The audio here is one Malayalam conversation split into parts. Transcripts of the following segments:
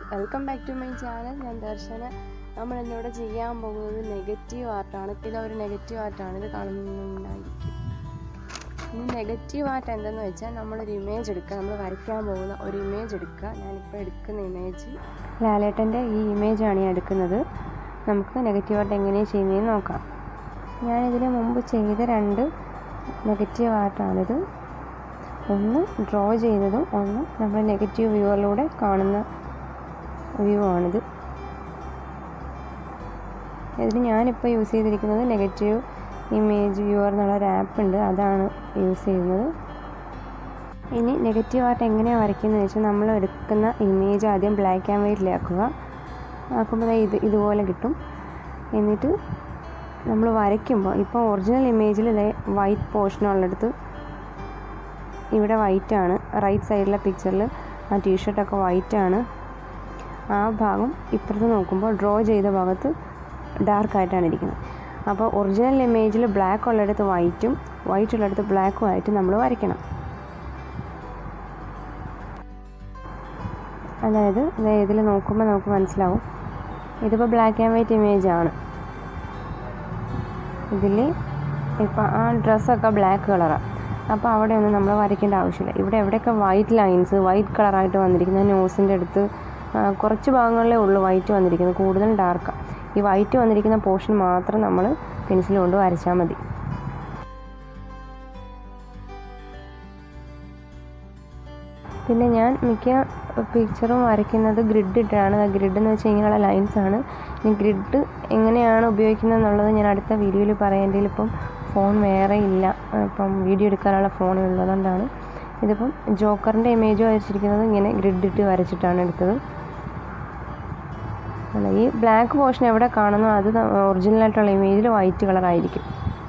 welcome back to my channel ഞാൻ ദർശന നമ്മൾ ഇന്നിവിടെ ചെയ്യാൻ പോകുന്നത് നെഗറ്റീവ് ആർട്ടാണ് ഇപ്പോൾ ഇതൊരു നെഗറ്റീവ് ആർട്ടാണ് ഇത് കാണുന്നുണ്ടായിരിക്കും ഈ നെഗറ്റീവ് ആർട്ട് എന്തെന്ന് വെച്ചാൽ നമ്മളൊരു ഇമേജ് എടുക്കുക നമ്മൾ വരയ്ക്കാൻ പോകുന്ന ഒരു ഇമേജ് എടുക്കുക ഞാനിപ്പോൾ എടുക്കുന്ന ഇമേജ് ലാലേട്ടൻ്റെ ഈ ഇമേജാണ് ഞാൻ എടുക്കുന്നത് നമുക്ക് നെഗറ്റീവ് ആർട്ട് എങ്ങനെയാണ് ചെയ്യുന്നതെന്ന് നോക്കാം ഞാനിതിന് മുമ്പ് ചെയ്ത രണ്ട് നെഗറ്റീവ് ആർട്ടാണിത് ഒന്ന് ഡ്രോ ചെയ്തതും ഒന്ന് നമ്മൾ നെഗറ്റീവ് വ്യൂവറിലൂടെ കാണുന്ന വ്യൂ ആണിത് ഇതിന് ഞാനിപ്പോൾ യൂസ് ചെയ്തിരിക്കുന്നത് നെഗറ്റീവ് ഇമേജ് വ്യൂവർ എന്നുള്ള ഒരു ആപ്പ് ഉണ്ട് അതാണ് യൂസ് ചെയ്യുന്നത് ഇനി നെഗറ്റീവ് ആർട്ട് എങ്ങനെയാണ് വരയ്ക്കുന്നത് വെച്ചാൽ നമ്മൾ എടുക്കുന്ന ഇമേജ് ആദ്യം ബ്ലാക്ക് ആൻഡ് വൈറ്റിലാക്കുക ആക്കുമ്പോൾ ഇത് ഇതുപോലെ കിട്ടും എന്നിട്ട് നമ്മൾ വരയ്ക്കുമ്പോൾ ഇപ്പോൾ ഒറിജിനൽ ഇമേജിൽ ഇതേ വൈറ്റ് പോർഷനുള്ളിടത്ത് ഇവിടെ വൈറ്റ് ആണ് റൈറ്റ് സൈഡിലെ പിക്ചറിൽ ആ ടീഷർട്ടൊക്കെ വൈറ്റ് ആണ് ആ ഭാഗം ഇപ്പുറത്ത് നോക്കുമ്പോൾ ഡ്രോ ചെയ്ത ഭാഗത്ത് ഡാർക്ക് ആയിട്ടാണ് ഇരിക്കുന്നത് അപ്പോൾ ഒറിജിനൽ ഇമേജിൽ ബ്ലാക്ക് ഉള്ളിടത്ത് വൈറ്റും വൈറ്റ് ഉള്ളിടത്ത് ബ്ലാക്കും ആയിട്ട് നമ്മൾ വരയ്ക്കണം അതായത് ഇതിൽ നോക്കുമ്പോൾ നമുക്ക് മനസ്സിലാവും ഇതിപ്പോൾ ബ്ലാക്ക് ആൻഡ് വൈറ്റ് ഇമേജ് ആണ് ഇതിൽ ഇപ്പം ആ ഡ്രസ്സൊക്കെ ബ്ലാക്ക് കളറാണ് അപ്പോൾ അവിടെ ഒന്നും നമ്മൾ വരയ്ക്കേണ്ട ആവശ്യമില്ല ഇവിടെ എവിടെയൊക്കെ വൈറ്റ് ലൈൻസ് വൈറ്റ് കളറായിട്ട് വന്നിരിക്കുന്ന നോസിൻ്റെ അടുത്ത് കുറച്ച് ഭാഗങ്ങളിലേ ഉള്ളൂ വൈറ്റ് വന്നിരിക്കുന്നത് കൂടുതൽ ഡാർക്കാണ് ഈ വൈറ്റ് വന്നിരിക്കുന്ന പോർഷൻ മാത്രം നമ്മൾ പെൻസിൽ കൊണ്ട് വരച്ചാൽ മതി പിന്നെ ഞാൻ മിക്ക പിക്ചറും വരയ്ക്കുന്നത് ഗ്രിഡ് ഇട്ടാണ് ആ ഗ്രിഡ് എന്ന് വെച്ചാൽ ഇങ്ങനെയുള്ള ലൈൻസ് ആണ് ഇനി ഗ്രിഡ് എങ്ങനെയാണ് ഉപയോഗിക്കുന്നത് എന്നുള്ളത് ഞാൻ അടുത്ത വീഡിയോയിൽ പറയാം എൻ്റെ ഇപ്പം ഫോൺ വേറെ ഇല്ല ഇപ്പം വീഡിയോ എടുക്കാനുള്ള ഫോൺ ഉള്ളതുകൊണ്ടാണ് ഇതിപ്പം ജോക്കറിൻ്റെ ഇമേജ് വരച്ചിരിക്കുന്നത് ഇങ്ങനെ ഗ്രിഡ് ഇട്ട് വരച്ചിട്ടാണ് എടുത്തത് അല്ല ഈ ബ്ലാക്ക് പോർഷൻ എവിടെ കാണുന്നോ അത് ഒറിജിനലായിട്ടുള്ള ഇമേജിൽ വൈറ്റ് കളറായിരിക്കും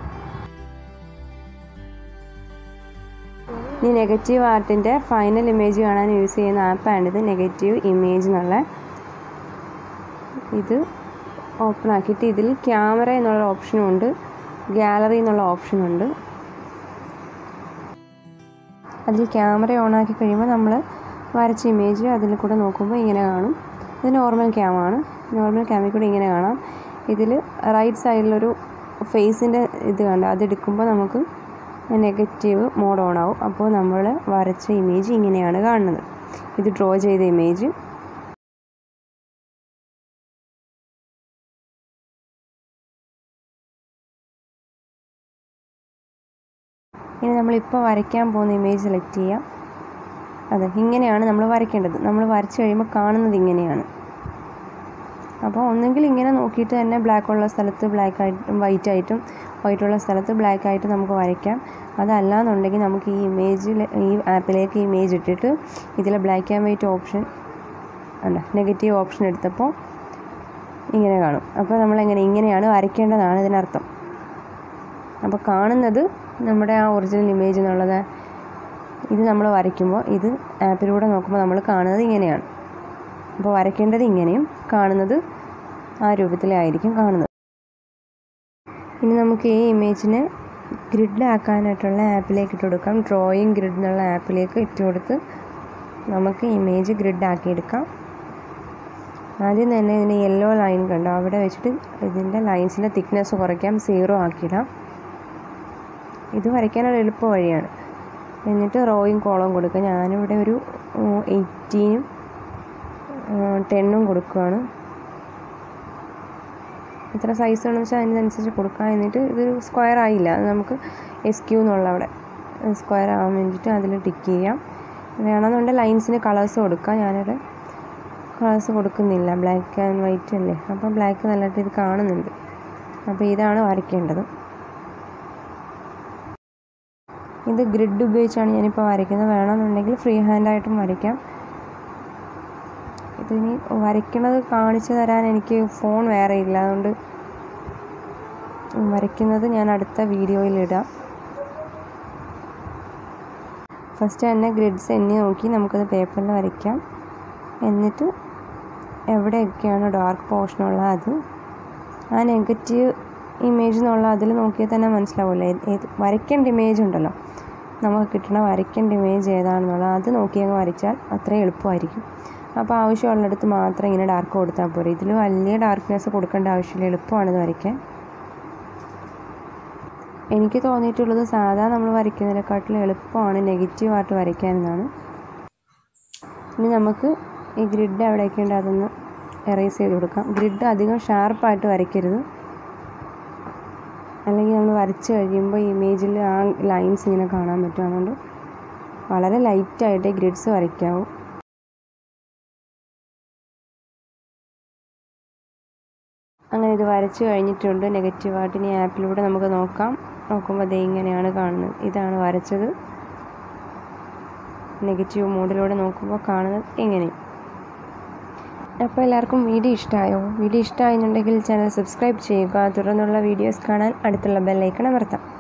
ഇനി നെഗറ്റീവ് ആർട്ടിൻ്റെ ഫൈനൽ ഇമേജ് കാണാൻ യൂസ് ചെയ്യുന്ന ആപ്പാണിത് നെഗറ്റീവ് ഇമേജ് എന്നുള്ള ഇത് ഓപ്പൺ ആക്കിയിട്ട് ഇതിൽ ക്യാമറ എന്നുള്ള ഓപ്ഷനും ഉണ്ട് ഗാലറി എന്നുള്ള ഓപ്ഷനും ഉണ്ട് അതിൽ ക്യാമറ ഓൺ ആക്കി കഴിയുമ്പോൾ നമ്മൾ വരച്ച ഇമേജ് അതിൽ കൂടെ നോക്കുമ്പോൾ ഇങ്ങനെ കാണും ഇത് നോർമൽ ക്യാമാണ് നോർമൽ ക്യാമിൽ കൂടെ ഇങ്ങനെ കാണാം ഇതിൽ റൈറ്റ് സൈഡിലൊരു ഫേസിൻ്റെ ഇത് കണ്ട് അതെടുക്കുമ്പോൾ നമുക്ക് നെഗറ്റീവ് മോഡ് ഓൺ ആവും അപ്പോൾ നമ്മൾ വരച്ച ഇമേജ് ഇങ്ങനെയാണ് കാണുന്നത് ഇത് ഡ്രോ ചെയ്ത ഇമേജ് ഇനി നമ്മളിപ്പോൾ വരയ്ക്കാൻ പോകുന്ന ഇമേജ് സെലക്ട് ചെയ്യാം അതെ ഇങ്ങനെയാണ് നമ്മൾ വരയ്ക്കേണ്ടത് നമ്മൾ വരച്ച് കഴിയുമ്പോൾ കാണുന്നത് ഇങ്ങനെയാണ് അപ്പോൾ ഒന്നെങ്കിൽ ഇങ്ങനെ നോക്കിയിട്ട് തന്നെ ബ്ലാക്ക് ഉള്ള സ്ഥലത്ത് ബ്ലാക്ക് ആയിട്ടും വൈറ്റ് ആയിട്ടും വൈറ്റ് ഉള്ള സ്ഥലത്ത് ബ്ലാക്ക് ആയിട്ട് നമുക്ക് വരയ്ക്കാം അതല്ല എന്നുണ്ടെങ്കിൽ നമുക്ക് ഈ ഇമേജിൽ ഈ ആപ്പിലേക്ക് ഇമേജ് ഇട്ടിട്ട് ഇതിലെ ബ്ലാക്ക് ആൻഡ് വൈറ്റ് ഓപ്ഷൻ അല്ല നെഗറ്റീവ് ഓപ്ഷൻ എടുത്തപ്പോൾ ഇങ്ങനെ കാണും അപ്പോൾ നമ്മളെങ്ങനെ ഇങ്ങനെയാണ് വരയ്ക്കേണ്ടതാണ് ഇതിനർത്ഥം അപ്പോൾ കാണുന്നത് നമ്മുടെ ആ ഒറിജിനൽ ഇമേജ് എന്നുള്ളത് ഇത് നമ്മൾ വരയ്ക്കുമ്പോൾ ഇത് ആപ്പിലൂടെ നോക്കുമ്പോൾ നമ്മൾ കാണുന്നത് ഇങ്ങനെയാണ് അപ്പോൾ വരയ്ക്കേണ്ടത് ഇങ്ങനെയും കാണുന്നത് ആ രൂപത്തിലായിരിക്കും കാണുന്നത് ഇനി നമുക്ക് ഈ ഇമേജിനെ ഗ്രിഡ് ആക്കാനായിട്ടുള്ള ആപ്പിലേക്ക് ഇട്ട് കൊടുക്കാം ഡ്രോയിങ് ഗ്രിഡ് എന്നുള്ള ആപ്പിലേക്ക് ഇട്ട് കൊടുത്ത് നമുക്ക് ഇമേജ് ഗ്രിഡ് ആക്കിയെടുക്കാം ആദ്യം തന്നെ ഇതിന് യെല്ലോ ലൈൻ കണ്ടോ അവിടെ വെച്ചിട്ട് ഇതിൻ്റെ ലൈൻസിൻ്റെ തിക്നെസ് കുറയ്ക്കാം സീറോ ആക്കിയിടാം ഇത് വരയ്ക്കാനൊരു എളുപ്പ വഴിയാണ് എന്നിട്ട് റോയും കോളവും കൊടുക്കുക ഞാനിവിടെ ഒരു എയ്റ്റീനും ടെണ്ണും കൊടുക്കുകയാണ് എത്ര സൈസ് വേണമെന്ന് വെച്ചാൽ അതിനനുസരിച്ച് കൊടുക്കുക എന്നിട്ട് ഇത് സ്ക്വയർ ആയില്ല അത് നമുക്ക് എസ് ക്യൂ എന്നുള്ള അവിടെ സ്ക്വയർ ആവാൻ വേണ്ടിയിട്ട് അതിൽ ടിക്ക് ചെയ്യാം വേണമെന്നുണ്ടെങ്കിൽ ലൈൻസിന് കളേഴ്സ് കൊടുക്കാം ഞാനിവിടെ കളേഴ്സ് കൊടുക്കുന്നില്ല ബ്ലാക്ക് ആൻഡ് വൈറ്റ് അല്ലേ അപ്പോൾ ബ്ലാക്ക് നല്ലതായിട്ട് ഇത് കാണുന്നുണ്ട് അപ്പോൾ ഇതാണ് വരയ്ക്കേണ്ടത് ഇത് ഗ്രിഡ് ഉപയോഗിച്ചാണ് ഞാനിപ്പോൾ വരയ്ക്കുന്നത് വേണമെന്നുണ്ടെങ്കിൽ ഫ്രീ ഹാൻഡായിട്ടും വരയ്ക്കാം ഇതിനി വരയ്ക്കുന്നത് കാണിച്ചു തരാൻ എനിക്ക് ഫോൺ വേറെ ഇല്ല അതുകൊണ്ട് വരയ്ക്കുന്നത് ഞാൻ അടുത്ത വീഡിയോയിൽ ഇടാം ഫസ്റ്റ് തന്നെ ഗ്രിഡ്സ് എണ്ണി നോക്കി നമുക്കത് പേപ്പറിൽ വരയ്ക്കാം എന്നിട്ട് എവിടെയൊക്കെയാണ് ഡാർക്ക് പോർഷനുള്ള അത് ആ നെഗറ്റീവ് ഇമേജ് എന്നുള്ള അതിൽ നോക്കിയാൽ തന്നെ മനസ്സിലാവില്ല ഏത് വരയ്ക്കേണ്ട ഇമേജ് ഉണ്ടല്ലോ നമുക്ക് കിട്ടണ വരയ്ക്കേണ്ട ഇമേജ് ഏതാണെന്നുള്ളത് അത് നോക്കി അങ്ങ് വരച്ചാൽ അത്രയും എളുപ്പമായിരിക്കും അപ്പോൾ ആവശ്യമുള്ളിടത്ത് മാത്രം ഇങ്ങനെ ഡാർക്ക് കൊടുത്താൽ പോരെ ഇതിൽ വലിയ ഡാർക്ക്നെസ് കൊടുക്കേണ്ട ആവശ്യമില്ല എളുപ്പമാണ് ഇത് വരയ്ക്കാൻ എനിക്ക് തോന്നിയിട്ടുള്ളത് സാധാ നമ്മൾ വരയ്ക്കുന്നതിനെക്കാട്ടിലും എളുപ്പമാണ് നെഗറ്റീവ് ആർട്ട് വരയ്ക്കാൻ എന്നാണ് ഇനി നമുക്ക് ഈ ഗ്രിഡ് എവിടെയൊക്കെ ഉണ്ട് അതൊന്ന് എറേസ് ചെയ്ത് കൊടുക്കാം ഗ്രിഡ് അധികം ഷാർപ്പായിട്ട് വരയ്ക്കരുത് അല്ലെങ്കിൽ നമ്മൾ വരച്ച് കഴിയുമ്പോൾ ഇമേജിൽ ആ ലൈൻസ് ഇങ്ങനെ കാണാൻ പറ്റും അതുകൊണ്ട് വളരെ ലൈറ്റായിട്ട് ഗ്രിഡ്സ് വരയ്ക്കാവൂ അങ്ങനെ ഇത് വരച്ച് കഴിഞ്ഞിട്ടുണ്ട് നെഗറ്റീവായിട്ട് ഇനി ആപ്പിലൂടെ നമുക്ക് നോക്കാം നോക്കുമ്പോൾ ദേ ഇങ്ങനെയാണ് കാണുന്നത് ഇതാണ് വരച്ചത് നെഗറ്റീവ് മോഡിലൂടെ നോക്കുമ്പോൾ കാണുന്നത് ഇങ്ങനെ അപ്പോൾ എല്ലാവർക്കും വീഡിയോ ഇഷ്ടമായോ വീഡിയോ ഇഷ്ടമായെന്നുണ്ടെങ്കിൽ ചാനൽ സബ്സ്ക്രൈബ് ചെയ്യുക തുടർന്നുള്ള വീഡിയോസ് കാണാൻ അടുത്തുള്ള ബെല്ലൈക്കൺ അമർത്താം